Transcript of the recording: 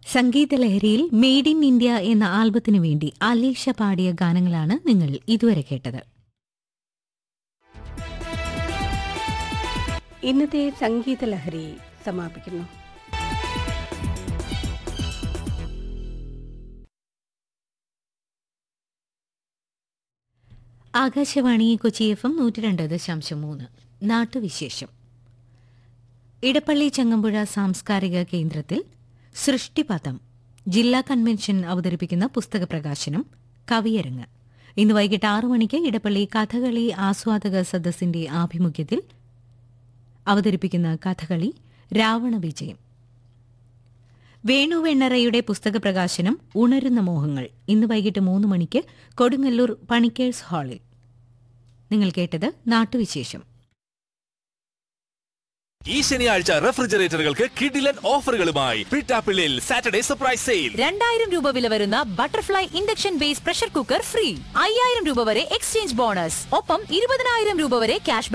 സംഗീതലഹരിയിൽ made in India എന്ന ആൽബത്തിനു വേണ്ടി അലീഷ പാടിയ ഗാനങ്ങളാണ് നിങ്ങൾ ഇതുവരെ കേട്ടത് ഇന്നത്തെ സംഗീത ലഹരി സമാപിക്കുന്നു ആകാശവാണി കൊച്ചി എഫ് എം നൂറ്റി രണ്ട് ദശാംശം മൂന്ന് നാട്ടുവിശേഷം ഇടപ്പള്ളി ചങ്ങമ്പുഴ സാംസ്കാരിക കേന്ദ്രത്തിൽ സൃഷ്ടിപഥം ജില്ലാ കൺവെൻഷൻ അവതരിപ്പിക്കുന്ന പുസ്തക പ്രകാശനം കവിയരങ്ങ് ഇന്ന് വൈകിട്ട് ആറു മണിക്ക് ഇടപ്പള്ളി കഥകളി ആസ്വാദക സദസ്സിന്റെ ആഭിമുഖ്യത്തിൽ അവതരിപ്പിക്കുന്ന കഥകളി രാവണ വിജയം വേണു വെണ്ണറയുടെ പുസ്തക പ്രകാശനം ഉണരുന്ന മോഹങ്ങൾ ഇന്ന് വൈകിട്ട് മൂന്ന് മണിക്ക് കൊടുങ്ങല്ലൂർ പണിക്കേഴ്സ് ഹാളിൽ നിങ്ങൾ കേട്ടത് നാട്ടുവിശേഷം ഈ ശനിയാഴ്ച റെഫ്രിജറേറ്ററുകൾക്ക് കിഡിലൻ ഓഫറുകളുമായി പിട്ടാപ്പിള്ളിൽ സാറ്റർഡേ സർപ്രൈസ് സെയിൽ രണ്ടായിരം രൂപ വില വരുന്ന Butterfly induction base pressure cooker free അയ്യായിരം രൂപ വരെ എക്സ്ചേഞ്ച് ബോണസ് ഒപ്പം ഇരുപതിനായിരം രൂപ വരെ ക്യാഷ്